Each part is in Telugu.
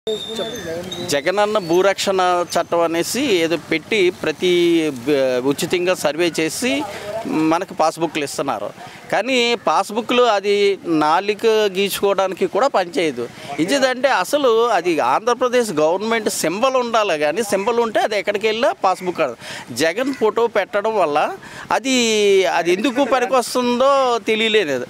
జగనన్న భూరక్షణ చట్టం అనేసి ఏదో పెట్టి ప్రతి బ- ఉచితంగా సర్వే చేసి మనకు పాస్బుక్లు ఇస్తున్నారు కానీ పాస్బుక్లు అది నాలిక గీచుకోవడానికి కూడా పనిచేయదు ఇచ్చేదంటే అసలు అది ఆంధ్రప్రదేశ్ గవర్నమెంట్ సింబల్ ఉండాలి కానీ సింబల్ ఉంటే అది ఎక్కడికి వెళ్ళినా పాస్బుక్ కాదు. జగన్ ఫోటో పెట్టడం వల్ల అది అది ఎందుకు పనికొస్తుందో తెలియలేదు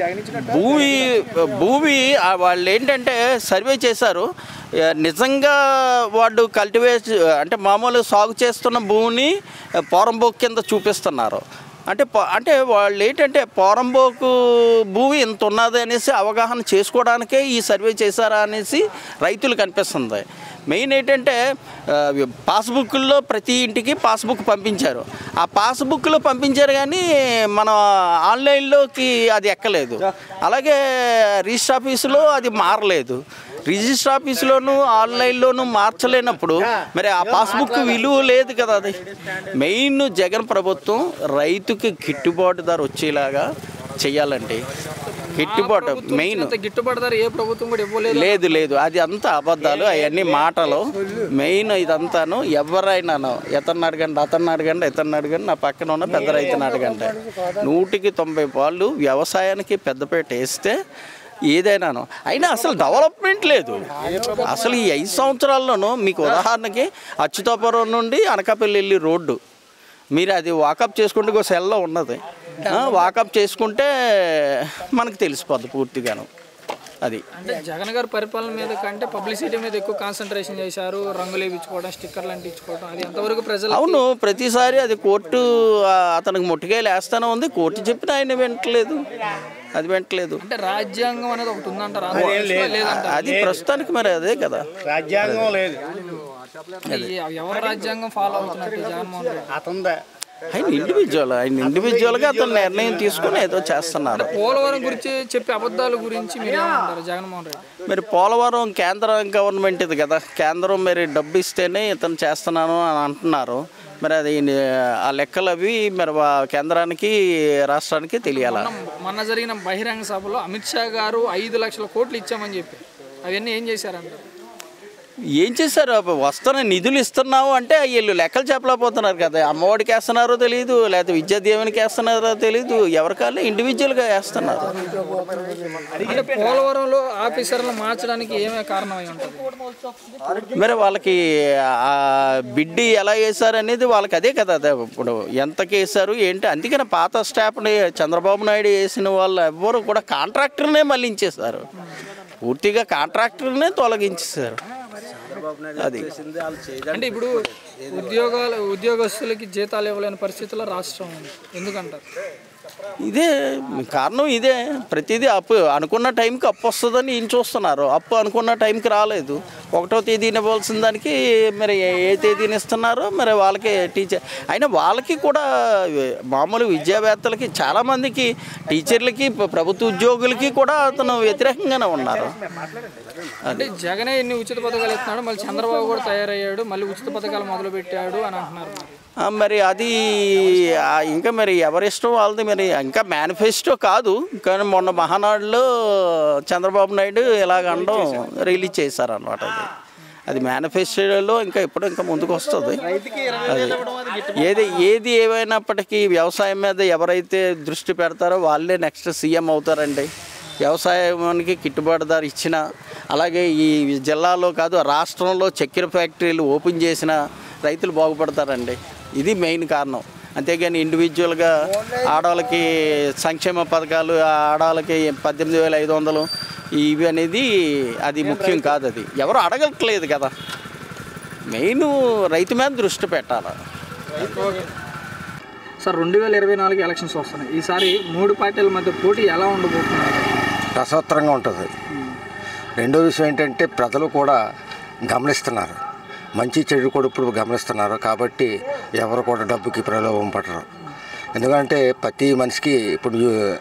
భూమి భూమి ఆ వాళ్ళు ఏంటంటే సర్వే చేశారు ఆ, నిజంగా వాడు కల్టివేట్ అంటే మామూలు సాగు చేస్తున్న భూమిని పోరంబోకు కింద చూపిస్తున్నారు అంటే ప- అంటే వాళ్ళు ఏంటంటే పోరంబోకు భూమి ఇంత ఉన్నది అనేసి అవగాహన చేసుకోవడానికే ఈ సర్వే చేశారా అనేసి రైతులు కనిపిస్తుంది మెయిన్ ఏంటంటే ఆ, పాస్బుక్లో ప్రతి ఇంటికి పాస్బుక్ పంపించారు ఆ పాస్బుక్లో పంపించారు కానీ మన ఆన్లైన్లోకి అది ఎక్కలేదు అలాగే రిజిస్టర్ ఆఫీసులో అది మారలేదు రిజిస్టర్ ఆఫీసులోను ఆన్లైన్లోను మార్చలేనప్పుడు మరి ఆ పాస్బుక్ విలువ లేదు కదా అది మెయిన్ జగన్ ప్రభుత్వం రైతుకి గిట్టుబాటు ధర వచ్చేలాగా చేయాలండి గిట్టుబాటు మెయిన్ అంత గిట్టుబాటు ధర ఏ ప్రభుత్వం కూడా ఇవ్వలేదు లేదు లేదు అది అంతా అబద్ధాలు అవన్నీ మాటలు మెయిన్ ఇదంతాను ఎవరైనాను ఎతన్ని అడగండి అతన్ని అడగండి ఇతన్ని అడగండి నా పక్కన ఉన్న పెద్ద రైతుని అడగండి నూటికి తొంభై పాళ్ళు వ్యవసాయానికి పెద్దపేట వేస్తే ఏదైనాను అయినా అసలు డెవలప్మెంట్ లేదు అసలు ఈ ఐదు సంవత్సరాల్లోనూ మీకు ఉదాహరణకి అచ్యుతాపురం నుండి అనకాపల్లి వెళ్ళి రోడ్డు మీరు అది వాకప్ చేసుకుంటే ఒక సెల్లో ఉన్నది ఆ, వాకప్ చేసుకుంటే మనకు తెలిసిపోద్ది పూర్తిగాను అది అంటే జగన్ గారి పరిపాలన మీద కంటే పబ్లిసిటీ మీద ఎక్కువ కాన్సన్ట్రేషన్ చేశారు రంగులు వేయించుకోవడం స్టిక్కర్లు అంటించుకోవడం అది ఎంతవరకు ప్రజలు అవును ప్రతిసారి అది కోర్టు ఆ, అతనికి ముట్టికాయలు వేస్తానే ఉంది కోర్టు చెప్పిన ఆయన వింటలేదు అది వింటలేదు అంటే రాజ్యాంగం అనేది ఒకటి ఉందంటారు ఆంధ్రప్రదేశ్లో లేదంటారు అది ప్రస్తుతానికి మరి అదే కదా రాజ్యాంగం లేదు ఈ ఎవరు రాజ్యాంగం ఫాలో అవుతున్నారు జగన్మోహన్ రెడ్డి అతందే ఆయన ఇండివిజువల్ ఆయన ఇండివిజువల్గా అతను నిర్ణయం తీసుకొని ఏదో చేస్తున్నారు పోలవరం గురించి చెప్పే అబద్ధాల గురించి మీరు ఏమంటారు జగన్మోహన్ రెడ్డి మరి పోలవరం కేంద్ర గవర్నమెంట్ ఇది కదా కేంద్రం మరి డబ్బు ఇస్తేనే ఇతను చేస్తున్నాను అని అంటున్నారు మరి అది ఆ లెక్కలు అవి మరి వా- కేంద్రానికి రాష్ట్రానికి తెలియాలా మొన్న- మొన్న జరిగిన బహిరంగ సభలో అమిత్ షా గారు ఐదు లక్షల కోట్లు ఇచ్చామని చెప్పి అవన్నీ ఏం చేశారంటారు ఏం చేశారు అబ్బ వస్తున్న నిధులు ఇస్తున్నావు అంటే వీళ్ళు లెక్కలు చెప్పలేకపోతున్నారు కదా అమ్మఒడికి వేస్తున్నారో తెలియదు లేకపోతే విద్యా దీవెనకి వేస్తున్నారో తెలియదు ఎవరికాళ్ళు ఇండివిజువల్గా వేస్తున్నారు అంటే పోలవరంలో ఆఫీసర్లు మార్చడానికి ఏమే కారణమై ఉంటుంది మరి వాళ్ళకి ఆ బిడ్డి ఎలా వేశారు అనేది వాళ్ళకి అదే కదా అదే ఇప్పుడు ఎంతకి వేశారు ఏంటి అందుకని పాత స్టాఫ్ని చంద్రబాబు నాయుడు వేసిన వాళ్ళు ఎవ్వరు కూడా కాంట్రాక్టర్నే మళ్ళించేశారు పూర్తిగా కాంట్రాక్టర్నే తొలగించేశారు అది అంటే ఇప్పుడు ఉద్యోగాలు ఉద్యోగస్తులకి జీతాలు ఇవ్వలేని పరిస్థితుల్లో రాష్ట్రం ఉంది ఎందుకంటారు ఇదే కారణం ఇదే ప్రతిదీ అప్పు అనుకున్న టైంకి అప్పు వస్తుందని ఈయన చూస్తున్నారు అప్పు అనుకున్న టైంకి రాలేదు ఒకటో తేదీని ఇవ్వాల్సిన దానికి మరి ఏ ఏ తేదీని ఇస్తున్నారో మరి వాళ్ళకి టీచర్ అయినా వాళ్ళకి కూడా మామూలు విద్యావేత్తలకి చాలామందికి టీచర్లకి ప్ర- ప్రభుత్వ ఉద్యోగులకి కూడా అతను వ్యతిరేకంగానే ఉన్నారు అంటే జగనే ఎన్ని ఉచిత పథకాలు ఇస్తున్నాడు మళ్ళీ చంద్రబాబు కూడా తయారయ్యాడు మళ్ళీ ఉచిత పథకాలు మొదలు పెట్టాడు అని అంటున్నారు మరి. ఆ, మరి అది ఆ, ఇంకా మరి ఎవరిష్టం వాళ్ళది మరి ఇంకా మేనిఫెస్టో కాదు కానీ మొన్న మహానాడులో చంద్రబాబు నాయుడు ఇలాగ అనడం రిలీజ్ చేశారనమాట అది అది మేనిఫెస్టోలో ఇంకా ఎప్పుడు ఇంకా ముందుకు వస్తుంది అది ఏది ఏది ఏమైనప్పటికీ వ్యవసాయం మీద ఎవరైతే దృష్టి పెడతారో వాళ్ళే నెక్స్ట్ సీఎం అవుతారండి వ్యవసాయానికి గిట్టుబాటు ధర ఇచ్చిన అలాగే ఈ జిల్లాలో కాదు రాష్ట్రంలో చక్కెర ఫ్యాక్టరీలు ఓపెన్ చేసిన రైతులు బాగుపడతారండి ఇది మెయిన్ కారణం అంతేగాని ఇండివిజువల్గా ఆడవాళ్ళకి సంక్షేమ పథకాలు ఆడవాళ్ళకి పద్దెనిమిది వేల ఐదు వందలు ఇవి అనేది అది ముఖ్యం కాదు అది ఎవరు అడగట్లేదు కదా మెయిన్ రైతు మీద దృష్టి పెట్టాలి సార్ రెండు వేల ఇరవై నాలుగు ఎలక్షన్స్ వస్తున్నాయి ఈసారి మూడు పార్టీల మధ్య పోటీ ఎలా ఉండబోతున్నారు రసవత్తరంగా ఉంటుంది రెండో విషయం ఏంటంటే ప్రజలు కూడా గమనిస్తున్నారు మంచి చెడు కూడా ఇప్పుడు గమనిస్తున్నారు కాబట్టి ఎవరు కూడా డబ్బుకి ప్రలోభం పడరు ఎందుకంటే ప్రతి మనిషికి ఇప్పుడు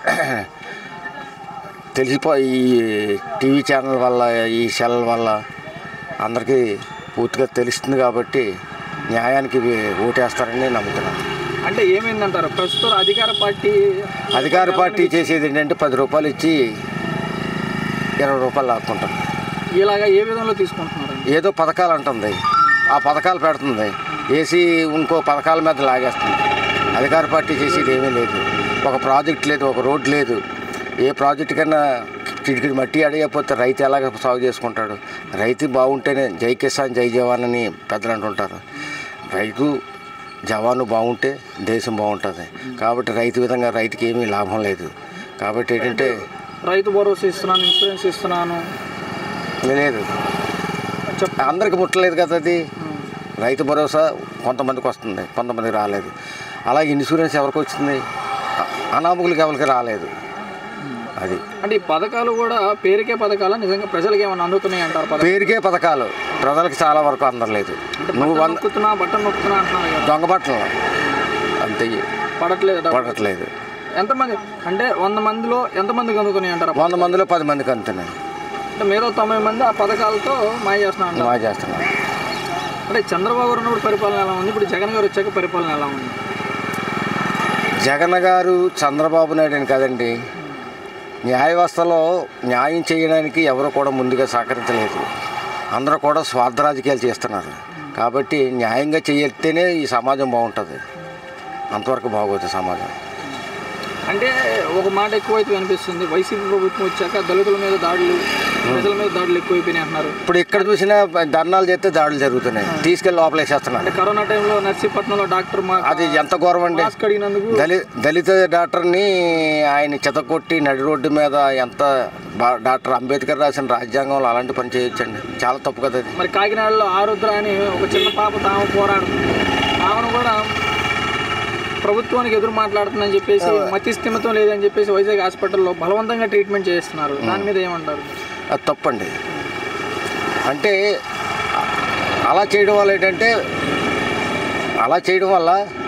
తెలిసిపో ఈ టీవీ ఛానల్ వల్ల ఈ సెల్ వల్ల అందరికీ పూర్తిగా తెలుస్తుంది కాబట్టి న్యాయానికి ఓటేస్తారని నమ్ముతున్నాను అంటే ఏమైందంటారు ప్రస్తుతం అధికార పార్టీ అధికార పార్టీ చేసేది ఏంటంటే పది రూపాయలు ఇచ్చి ఇరవై రూపాయలు లాక్కుంటాం ఇలాగా ఏ విధంలో తీసుకుంటున్నారు ఏదో పథకాలు అంటుంది ఆ పథకాలు పెడుతుంది వేసి ఇంకో పథకాల మీద లాగేస్తుంది అధికార పార్టీ చేసేది ఏమీ లేదు ఒక ప్రాజెక్ట్ లేదు ఒక రోడ్ లేదు ఏ ప్రాజెక్ట్ కన్నా చిటికిడి మట్టి అడగకపోతే రైతు ఎలాగ సాగు చేసుకుంటాడు రైతు బాగుంటేనే జై కిసాన్ జై జవాన్ అని పెద్దలు అంటుంటారు రైతు జవాను బాగుంటే దేశం బాగుంటుంది కాబట్టి రైతు విధంగా రైతుకి ఏమీ లాభం లేదు కాబట్టి ఏంటంటే రైతు భరోసా ఇస్తున్నాను ఇన్సూరెన్స్ ఇస్తున్నాను లేదు చెప్ అందరికి ముట్టలేదు కదా అది రైతు భరోసా కొంతమందికి వస్తుంది కొంతమందికి రాలేదు అలాగే ఇన్సూరెన్స్ ఎవరికి వచ్చింది అ- అనామకులకి ఎవరికి రాలేదు అది అంటే ఈ పథకాలు కూడా పేరుకే పథకాలు నిజంగా ప్రజలకు ఏమైనా అందుతున్నాయి అంటారు పథకాలు పేరుకే పథకాలు ప్రజలకు చాలా వరకు అందరలేదు నువ్వు బట్టన్ వంద నొక్కుతున్నా బట్టన్ నొక్కుతున్నా అంటున్నారు కదా దొంగ బట్టలు అంతే పడట్లేదు డబ్బు. పడట్లేదు ఎంతమంది అంటే వంద మందిలో ఎంతమందికి అందుతున్నాయి అంటారు వంద మందిలో పది మందికి అంతున్నాయి అంటే మీద తొంభై మంది ఆ పథకాలతో మాయ చేస్తున్నా అంటారు మా చేస్తున్నాం అంటే చంద్రబాబు గారు ఉన్నప్పుడు పరిపాలన ఎలా ఉంది ఇప్పుడు జగన్ గారు వచ్చాక పరిపాలన ఎలా ఉంది జగన్ గారు చంద్రబాబు నాయుడు అని కదండి న్యాయ వ్యవస్థలో న్యాయం చేయడానికి ఎవరు కూడా ముందుగా సహకరించలేదు అందరూ కూడా స్వార్థ రాజకీయాలు చేస్తున్నారు కాబట్టి న్యాయంగా చేయతేనే ఈ సమాజం బాగుంటుంది అంతవరకు బాగోదు సమాజం అంటే ఒక మాట ఎక్కువైతే అనిపిస్తుంది వైసీపీ ప్రభుత్వం వచ్చాక దళితుల మీద దాడులు ప్రజల మీద దాడులు ఎక్కువైపోయినాయి అంటున్నారు ఇప్పుడు ఎక్కడ చూసినా ధర్నాలు చేస్తే దాడులు జరుగుతున్నాయి తీసుకెళ్ళి లోపలేసేస్తున్నారు అంటే కరోనా టైంలో నర్సీపట్నంలో డాక్టర్ మా అది ఎంత ఘోరం అండి మాస్క్ అడిగినందుకు దళి దళిత డాక్టర్ని ఆయన చెతకొట్టి నడి రోడ్డు మీద ఎంత బా- డాక్టర్ అంబేద్కర్ రాసిన రాజ్యాంగంలో అలాంటి పని చేయొచ్చండి చాలా తప్పు కదా అది మరి కాకినాడలో ఆరుద్ర అని ఒక చిన్న పాప తాము పోరాడుతుంది ఆమెను కూడా ప్రభుత్వానికి ఎదురు మాట్లాడుతుందని చెప్పేసి మతి స్థిమితం లేదని చెప్పేసి వైజాగ్ హాస్పిటల్లో బలవంతంగా ట్రీట్మెంట్ చేస్తున్నారు దాని మీద ఏమంటారు అది తప్పండి అంటే అలా చేయడం వల్ల ఏంటంటే అలా చేయడం వల్ల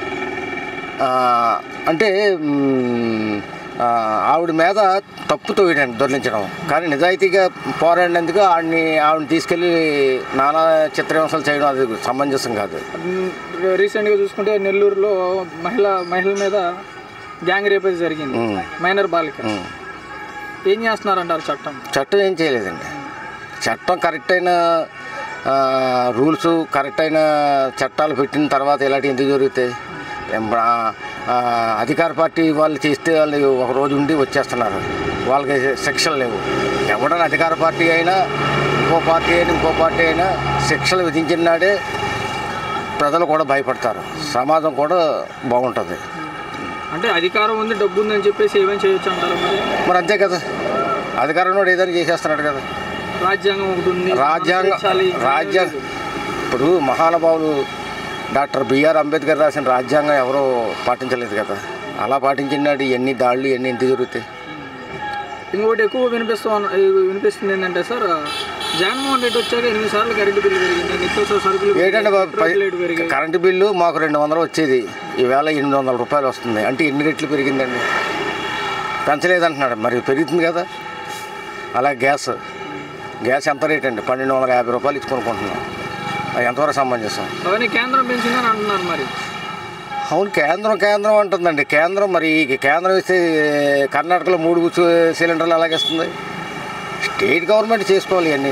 ఆ, అంటే మ్, ఆ, ఆవిడ మీద తప్పు తోయడండి దొరికించడం కానీ నిజాయితీగా పోరాడినందుకు ఆవిడని ఆవిడని తీసుకెళ్ళి నానా చిత్రహింసలు చేయడం అది సమంజసం కాదు మ్, రీసెంట్గా చూసుకుంటే నెల్లూరులో మహిళ మహిళల మీద గ్యాంగ్ రేప్ అయితే జరిగింది మ్. మైనర్ బాలిక మ్. ఏం చేస్తున్నారంటారు చట్టం చట్టం ఏం చేయలేదండి చట్టం కరెక్ట్ అయిన ఆ, రూల్స్ కరెక్ట్ అయిన చట్టాలు పెట్టిన తర్వాత ఇలాంటి ఎందుకు జరుగుతాయి ఏం ఆ, ఆ, అధికార పార్టీ వాళ్ళు చేస్తే వాళ్ళు ఒక రోజు ఉండి వచ్చేస్తున్నారు వాళ్ళకి శిక్షలు లేవు ఎవడన్నా అధికార పార్టీ అయినా ఇంకో పార్టీ అయినా ఇంకో పార్టీ అయినా శిక్షలు విధించిన నాడే ప్రజలు కూడా భయపడతారు సమాజం కూడా బాగుంటుంది అంటే అధికారం ఉంది డబ్బు ఉందని చెప్పేసి ఏమేమి చేయొచ్చు అంటారు మరి మరి అంతే కదా అధికారంలో ఏదైనా చేసేస్తున్నాడు కదా రాజ్యాంగం ఒకటి ఉంది రాజ్యాంగ మార్చాలి. రాజ్యాంగ ఇప్పుడు మహానుభావులు డాక్టర్ బిఆర్ అంబేద్కర్ రాసిన రాజ్యాంగం ఎవరో పాటించలేదు కదా అలా పాటించినాడు ఎన్ని దాడులు ఎన్ని ఎంత జరుగుతాయి ఇంకొకటి ఎక్కువ వినిపిస్తూ ఉన్న- వినిపిస్తుంది ఏంటంటే సార్ జగన్మోహన్ రెడ్డి వచ్చాక ఎనిమిది సార్లు కరెంటు బిల్లు పెరిగింది నిత్యావసర సరుకులు ఏంటంటే బాబు, పెట్రోల్ పది- రేటు పెరిగాయి కరెంటు బిల్లు మాకు రెండు వందలు వచ్చేది ఈవేళ ఎనిమిది వందల రూపాయలు వస్తుంది అంటే ఎన్ని రెట్లు పెరిగిందండి పెంచలేదంటున్నాడు మరి పెరుగుతుంది కదా అలా గ్యాస్ గ్యాస్ ఎంత రేట్ అండి పన్నెండు వందల యాభై రూపాయలు ఇచ్చి కొనుక్కుంటున్నాం అది ఎంతవరకు సమంజసం అవన్నీ కేంద్రం పెంచిందని అంటున్నారు మరి అవును కేంద్రం కేంద్రం అంటుందండి కేంద్రం మరి ఈ కేంద్రం ఇస్తే కర్ణాటకలో మూడు సు- సిలిండర్లు ఎలాగిస్తుంది స్టేట్ గవర్నమెంట్ చేసుకోవాలి ఇవన్నీ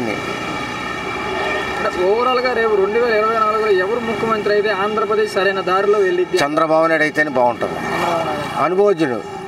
అంటే ఓవరాల్గా రేపు రెండు వేల ఇరవై నాలుగులో ఎవరు ముఖ్యమంత్రి అయితే ఆంధ్రప్రదేశ్ సరైన దారిలో వెళ్ళిద్ది చంద్రబాబు నాయుడు అయితేనే బాగుంటుంది అనుభవజ్ఞుడు